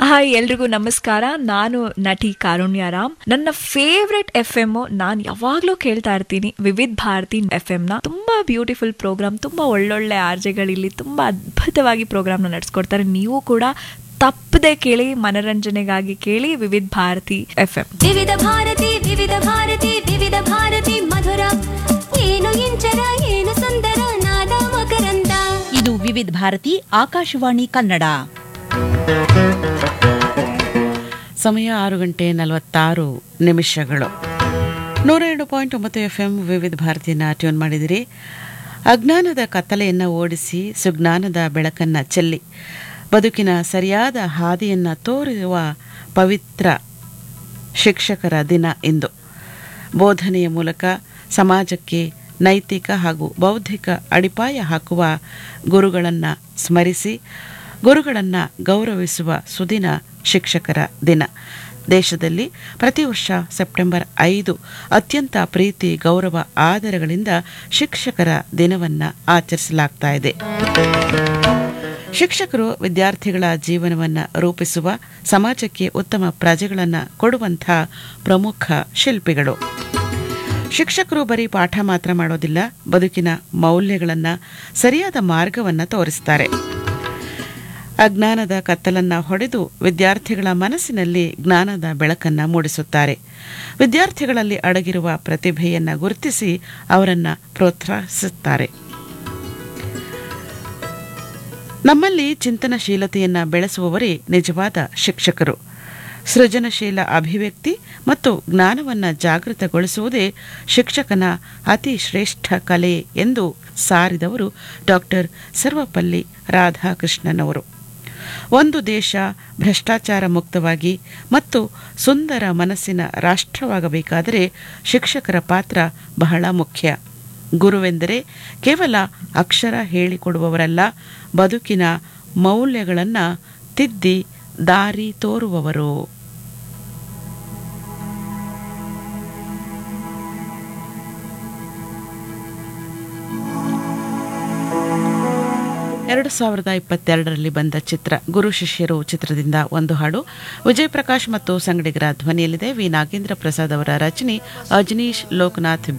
hi ಎಲ್ರಿಗೂ ನಮಸ್ಕಾರ ನಾನು ನಟಿ ಕಾರುಣ್ಯರಾಮ್ ನನ್ನ ಫೇವ್ರೆಟ್ ಎಫ್ ಎಂ ನಾನು ಯಾವಾಗ್ಲೂ ಕೇಳ್ತಾ ಇರ್ತೀನಿ ವಿವಿಧ್ ಭಾರತಿ ಎಫ್ ಎಂ ನ ತುಂಬಾ ಬ್ಯೂಟಿಫುಲ್ ಪ್ರೋಗ್ರಾಮ್ ತುಂಬಾ ಒಳ್ಳೊಳ್ಳೆ ಆರ್ಜೆಗಳಿಲ್ಲಿ ತುಂಬಾ ಅದ್ಭುತವಾಗಿ ಪ್ರೋಗ್ರಾಮ್ ನ ನಡೆಸ್ಕೊಡ್ತಾರೆ ನೀವು ಕೂಡ ತಪ್ಪದೆ ಕೇಳಿ ಮನರಂಜನೆಗಾಗಿ ಕೇಳಿ ವಿವಿಧ್ ಭಾರತಿ ಎಫ್ ಎಂ ವಿವಿಧ ಭಾರತಿ ವಿವಿಧ ಭಾರತಿ ವಿವಿಧ ಭಾರತಿ ಮಧುರ ಏನು ಇಂಚರ ಏನು ಸುಂದರ ನಾದ ಮಕರಂದ ಇದು ವಿವಿಧ ಭಾರತಿ ಆಕಾಶವಾಣಿ ಕನ್ನಡ ಸಮಯ ಆರು ಗಂಟೆ ನಲವತ್ತಾರು ನಿಮಿಷಗಳು ನೂರ ಎರಡು ಪಾಯಿಂಟ್ ಒಂಬತ್ತು ಎಫ್ ಎಂ ವಿವಿಧ ಭಾರತಿಯನ್ನ ಟ್ಯೂನ್ ಮಾಡಿದಿರಿ ಅಜ್ಞಾನದ ಕತ್ತಲೆಯನ್ನು ಓಡಿಸಿ ಸುಜ್ಞಾನದ ಬೆಳಕನ್ನು ಚೆಲ್ಲಿ ಬದುಕಿನ ಸರಿಯಾದ ಹಾದಿಯನ್ನು ತೋರುವ ಪವಿತ್ರ ಶಿಕ್ಷಕರ ದಿನ ಇಂದು ಬೋಧನೆಯ ಮೂಲಕ ಸಮಾಜಕ್ಕೆ ನೈತಿಕ ಹಾಗೂ ಬೌದ್ಧಿಕ ಅಡಿಪಾಯ ಹಾಕುವ ಗುರುಗಳನ್ನು ಸ್ಮರಿಸಿ ಗುರುಗಳನ್ನು ಗೌರವಿಸುವ ಸುದಿನ ಶಿಕ್ಷಕರ ದಿನ ದೇಶದಲ್ಲಿ ಪ್ರತಿ ವರ್ಷ ಸೆಪ್ಟೆಂಬರ್ ಐದು ಅತ್ಯಂತ ಪ್ರೀತಿ ಗೌರವ ಆದರಗಳಿಂದ ಶಿಕ್ಷಕರ ದಿನವನ್ನು ಆಚರಿಸಲಾಗ್ತಾ ಇದೆ ಶಿಕ್ಷಕರು ವಿದ್ಯಾರ್ಥಿಗಳ ಜೀವನವನ್ನು ರೂಪಿಸುವ ಸಮಾಜಕ್ಕೆ ಉತ್ತಮ ಪ್ರಜೆಗಳನ್ನು ಕೊಡುವಂಥ ಪ್ರಮುಖ ಶಿಲ್ಪಿಗಳು ಶಿಕ್ಷಕರು ಬರೀ ಪಾಠ ಮಾತ್ರ ಮಾಡೋದಿಲ್ಲ ಬದುಕಿನ ಮೌಲ್ಯಗಳನ್ನು ಸರಿಯಾದ ಮಾರ್ಗವನ್ನು ತೋರಿಸ್ತಾರೆ ಅಜ್ಞಾನದ ಕತ್ತಲನ್ನ ಹೊಡೆದು ವಿದ್ಯಾರ್ಥಿಗಳ ಮನಸ್ಸಿನಲ್ಲಿ ಜ್ಞಾನದ ಬೆಳಕನ್ನು ಮೂಡಿಸುತ್ತಾರೆ ವಿದ್ಯಾರ್ಥಿಗಳಲ್ಲಿ ಅಡಗಿರುವ ಪ್ರತಿಭೆಯನ್ನು ಗುರುತಿಸಿ ಅವರನ್ನು ಪ್ರೋತ್ಸಾಹಿಸುತ್ತಾರೆ ನಮ್ಮಲ್ಲಿ ಚಿಂತನಶೀಲತೆಯನ್ನು ಬೆಳೆಸುವವರೇ ನಿಜವಾದ ಶಿಕ್ಷಕರು ಸೃಜನಶೀಲ ಅಭಿವ್ಯಕ್ತಿ ಮತ್ತು ಜ್ಞಾನವನ್ನು ಜಾಗೃತಗೊಳಿಸುವುದೇ ಶಿಕ್ಷಕನ ಅತಿ ಶ್ರೇಷ್ಠ ಕಲೆ ಎಂದು ಸಾರಿದವರು ಡಾಕ್ಟರ್ ಸರ್ವಪಲ್ಲಿ ರಾಧಾಕೃಷ್ಣನವರು ಒಂದು ದೇಶ ಭ್ರಷ್ಟಾಚಾರ ಮುಕ್ತವಾಗಿ ಮತ್ತು ಸುಂದರ ಮನಸ್ಸಿನ ರಾಷ್ಟ್ರವಾಗಬೇಕಾದರೆ ಶಿಕ್ಷಕರ ಪಾತ್ರ ಬಹಳ ಮುಖ್ಯ ಗುರುವೆಂದರೆ ಕೇವಲ ಅಕ್ಷರ ಹೇಳಿಕೊಡುವವರಲ್ಲ ಬದುಕಿನ ಮೌಲ್ಯಗಳನ್ನು ತಿದ್ದಿ ದಾರಿ ತೋರುವವರು ಎರಡು ಸಾವಿರದ ಇಪ್ಪತ್ತೆರಡರಲ್ಲಿ ಬಂದ ಚಿತ್ರ ಗುರು ಶಿಷ್ಯರು ಚಿತ್ರದಿಂದ ಒಂದು ಹಾಡು ವಿಜಯ್ ಪ್ರಕಾಶ್ ಮತ್ತು ಸಂಗಡಿಗರ ಧ್ವನಿಯಲ್ಲಿದೆ ವಿ ನಾಗೇಂದ್ರ ಪ್ರಸಾದ್ ಅವರ ರಚನೆ ಅಜನೀಶ್ ಲೋಕನಾಥ್